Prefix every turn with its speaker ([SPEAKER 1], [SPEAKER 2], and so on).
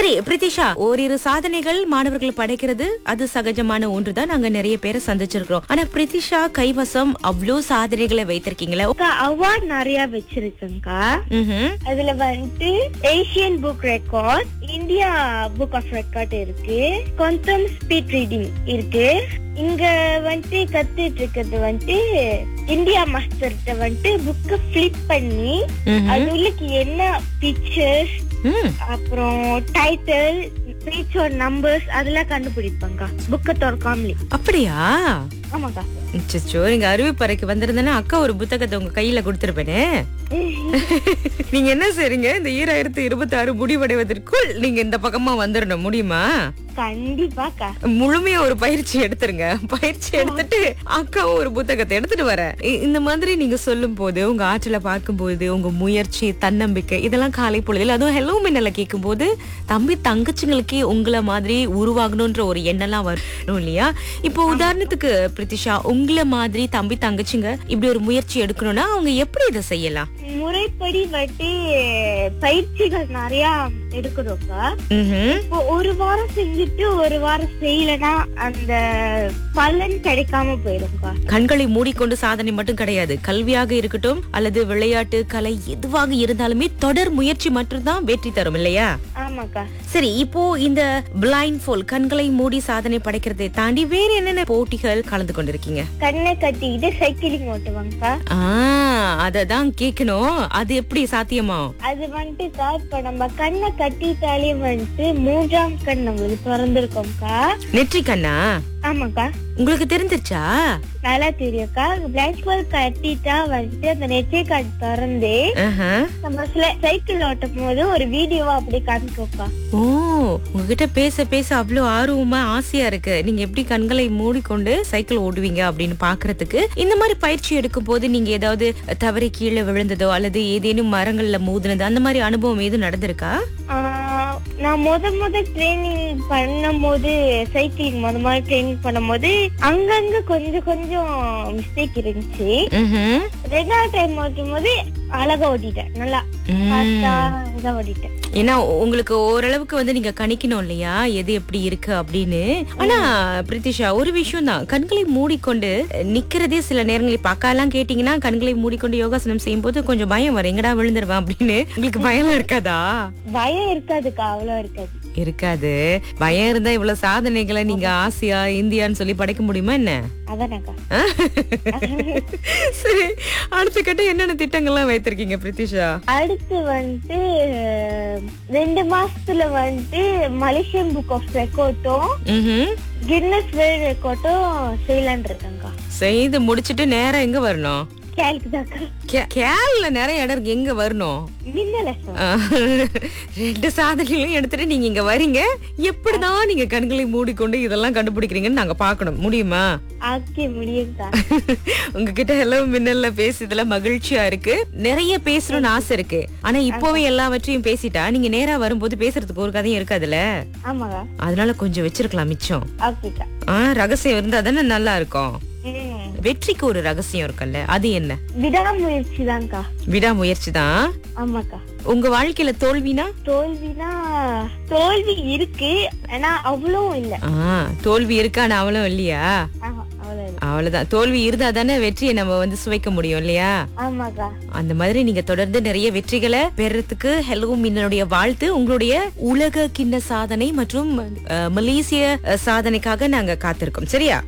[SPEAKER 1] சரி பிரித்திஷா ஓரிரு சாதனைகள் மாணவர்கள் படைக்கிறது அது சகஜமான ஒன்றுதான் நாங்க நிறைய பேரை சந்திச்சிருக்கிறோம் ஆனா பிரித்திஷா கைவசம் அவ்வளோ சாதனைகளை வைத்திருக்கீங்களே
[SPEAKER 2] அக்கா அவார்ட் நிறைய வச்சிருக்கேன்க்கா
[SPEAKER 1] ம்ஹும்.
[SPEAKER 2] அதுல வந்துட்டு Asian book record India book of record இருக்கு குவாண்டம் ஸ்பீட் ரீடிங் இருக்கு இங்க வந்துட்டு கத்துட்டு இருக்கிறது வந்துட்டு இந்தியா மாஸ்டர்கிட்ட வந்துட்டு புக்க ஃபிளிப் பண்ணி
[SPEAKER 1] ம்ஹும்.
[SPEAKER 2] அது உள்ளுக்கு என்ன பிக்சர்ஸ்
[SPEAKER 1] ம்.
[SPEAKER 2] அப்புறம் டைட்டில் பேஜோட நம்பர்ஸ் அதெல்லாம் கண்டுபிடிப்பாங்க புக்க திறக்காமலே
[SPEAKER 1] அப்படியா
[SPEAKER 2] ஆமாக்கா
[SPEAKER 1] அச்சச்சோ நீங்க அறிவிப்பறைக்கு வந்திருந்தேன்னா அக்கா ஒரு புத்தகத்தை உங்க கையில கொடுத்திருப்பேனே நீங்க என்ன செய்றீங்க இந்த ஈராயிரத்தி இருபத்தி ஆறு முடிவடைவதற்குள் நீங்க இந்த பக்கமா வந்துடணும் முடியுமா
[SPEAKER 2] கண்டிப்பாக்கா
[SPEAKER 1] முழுமையா ஒரு பயிற்சி எடுத்துருங்க பயிற்சி எடுத்துட்டு அக்காவும் ஒரு புத்தகத்தை எடுத்துட்டு வரேன் இ- இந்த மாதிரி நீங்க சொல்லும் போது உங்க ஆற்றலை பார்க்கும்போது உங்க முயற்சி தன்னம்பிக்கை இதெல்லாம் காலை பொழுதில் அதுவும் ஹெலோ மின்னல கேட்கும் போது தம்பி தங்கச்சிங்களுக்கே உங்களை மாதிரி உருவாகணும்ன்ற ஒரு எண்ணம்லாம் வரும் இல்லையா இப்போ உதாரணத்துக்கு பிரித்திஷா உங்களை மாதிரி தம்பி தங்கச்சிங்க இப்படி ஒரு முயற்சி எடுக்கணும்னா அவங்க எப்படி இதை செய்யலாம்
[SPEAKER 2] முறைப்படி வந்துட்டு பயிற்சிகள் நிறைய எடுக்கிறோம்க்கா
[SPEAKER 1] ம்ஹும்.
[SPEAKER 2] இப்போ ஒரு வாரம் செஞ்சுட்டு ஒரு வாரம் செய்யலனா அந்த பலன் கிடைக்காம போயிடும்க்கா
[SPEAKER 1] கண்களை மூடிக்கொண்டு சாதனை மட்டும் கிடையாது கல்வியாக இருக்கட்டும் அல்லது விளையாட்டு கலை எதுவாக இருந்தாலுமே தொடர் முயற்சி மட்டும்தான் வெற்றி தரும் இல்லையா
[SPEAKER 2] ஆமாக்கா
[SPEAKER 1] சரி இப்போ இந்த பிளைண்ட் ஃபோல் கண்களை மூடி சாதனை படைக்கிறதை தாண்டி வேற என்னென்ன போட்டிகள் கலந்து கொண்டிருக்கீங்க
[SPEAKER 2] கண்ணை கட்டிக்கிட்டு சைக்கிளிங் ஓட்டுவாங்கக்கா
[SPEAKER 1] ஆ அததான் கேட்கணும் அது எப்படி சாத்தியமா
[SPEAKER 2] அது வந்துட்டுக்கா இப்ப நம்ம கண்ணை கட்டிட்டாலே வந்துட்டு மூன்றாம் கண் நம்மளுக்கு திறந்திருக்கோம்க்கா
[SPEAKER 1] நெற்றி கண்ணா
[SPEAKER 2] ஆமாக்கா
[SPEAKER 1] உங்களுக்கு தெரிஞ்சிருச்சா
[SPEAKER 2] நல்லா தெரியும்க்கா பிளாக் ஹோல் கட்டிட்டா வந்துட்டு அந்த நெச்சை கார்டு திறந்து
[SPEAKER 1] ஆஹா.
[SPEAKER 2] நம்ம சைக்கிள் ஓட்டும் போது ஒரு வீடியோவா அப்படி காமிக்கோக்கா
[SPEAKER 1] ஓ உங்ககிட்ட பேச பேச அவ்வளவு ஆர்வமா ஆசையா இருக்கு நீங்க எப்படி கண்களை மூடிக்கொண்டு சைக்கிள் ஓடுவீங்க அப்படின்னு பாக்குறதுக்கு இந்த மாதிரி பயிற்சி எடுக்கும் போது நீங்க ஏதாவது தவறி கீழே விழுந்ததோ அல்லது ஏதேனும் மரங்கள்ல மோதினது அந்த மாதிரி அனுபவம் எதுவும் நடந்திருக்கா
[SPEAKER 2] ஆஹ் நான் முத முத ட்ரைனிங் பண்ணும்போது சைக்கிளிங் முத முத ட்ரைனிங் பண்ணும்போது அங்கங்க கொஞ்சம் கொஞ்சம் மிஸ்டேக் இருந்துச்சு
[SPEAKER 1] ம்ஹும்.
[SPEAKER 2] ரெண்டாவது டைம் ஓட்டும் போது அழகா ஓட்டிட்டேன் நல்லா
[SPEAKER 1] ம்.
[SPEAKER 2] ஃபாஸ்டா இதா ஓட்டிட்டேன்
[SPEAKER 1] ஏன்னா உங்களுக்கு ஓரளவுக்கு வந்து நீங்க கணிக்கணும் இல்லையா எது எப்படி இருக்கு அப்படின்னு ஆனா பிரித்திஷா ஒரு விஷயம் தான் கண்களை மூடிக்கொண்டு நிக்கிறதே சில நேரங்களில் பக்காலாம் கேட்டீங்கன்னா கண்களை மூடிக்கொண்டு யோகாசனம் செய்யும் போது கொஞ்சம் பயம் வரும் எங்கடா விழுந்துருவேன் அப்படின்னு உங்களுக்கு பயம் இருக்காதா
[SPEAKER 2] பயம் இருக்காதுக்கா அவ்வளவு இருக்காது
[SPEAKER 1] இருக்காது பயம் இருந்தா இவ்வளவு சாதனைகளை நீங்க ஆசியா இந்தியான்னு சொல்லி படைக்க முடியுமா என்ன
[SPEAKER 2] அதானக்கா
[SPEAKER 1] சரி அடுத்த கட்ட என்னென்ன திட்டங்கள்லாம் வைத்திருக்கீங்க பிரித்திஷா
[SPEAKER 2] அடுத்து வந்துட்டு ரெண்டு மாசத்துல வந்துட்டு மலேசியன் புக் ஆஃப் ரெக்கார்டும்
[SPEAKER 1] ம்ஹும்.
[SPEAKER 2] கின்னஸ் வேர்ல்ட் ரெக்கார்டும் செய்யலான் இருக்கேங்க்கா
[SPEAKER 1] செய்து முடிச்சிட்டு நேரா எங்க வரணும்
[SPEAKER 2] கேள்விதாக்கா
[SPEAKER 1] கே- கேரள நிறைய இடம் இருக்கு எங்க வரணும்
[SPEAKER 2] மின்னலசம்
[SPEAKER 1] ஆஹ், ரெண்டு சாதனைகளையும் எடுத்துட்டு நீங்க இங்க வரீங்க எப்படிதான் நீங்க கண்களை மூடிக்கொண்டு இதெல்லாம் கண்டுபிடிக்கிறீங்கன்னு நாங்க பார்க்கணும் முடியுமா
[SPEAKER 2] ஆக்கி முடியுங்கக்கா
[SPEAKER 1] உங்ககிட்ட ஹலோ மின்னல்ல பேசுறதுல மகிழ்ச்சியா இருக்கு நிறைய பேசணும்னு ஆசை இருக்கு ஆனா இப்போவே எல்லாவற்றையும் பேசிட்டா நீங்க நேரா வரும்போது பேசுறதுக்கு ஒரு கதையும் இருக்காதுல்ல
[SPEAKER 2] ஆமாக்கா
[SPEAKER 1] அதனால கொஞ்சம் வச்சிருக்கலாம் மிச்சம்
[SPEAKER 2] ஓகேக்கா
[SPEAKER 1] ஆஹ் ரகசியம் இருந்தா தானே நல்லா இருக்கும்
[SPEAKER 2] ம்.
[SPEAKER 1] வெற்றிக்கு ஒரு ரகசியம் இருக்குல்ல அது என்ன
[SPEAKER 2] விடாமுயற்சி தான்க்கா
[SPEAKER 1] விடாமுயற்சி தான்
[SPEAKER 2] ஆமாக்கா
[SPEAKER 1] உங்க வாழ்க்கையில தோல்வினா
[SPEAKER 2] தோல்வினா தோல்வி இருக்கு ஆனா அவ்வளவும் இல்ல
[SPEAKER 1] ஆ தோல்வி இருக்கான அவளும் இல்லையா
[SPEAKER 2] ஆமா அவ்வளவு இல்ல
[SPEAKER 1] அவ்வளவுதான் தோல்வி இருந்தா தானே வெற்றியை நம்ம வந்து சுவைக்க முடியும் இல்லையா
[SPEAKER 2] ஆமாக்கா
[SPEAKER 1] அந்த மாதிரி நீங்க தொடர்ந்து நிறைய வெற்றிகளை பெறறதுக்கு ஹெலோ மின்னனுடைய வாழ்த்து உங்களுடைய உலக கிண்ண சாதனை மற்றும் அஹ், மலேசிய அஹ், சாதனைக்காக நாங்க காத்திருக்கோம் சரியா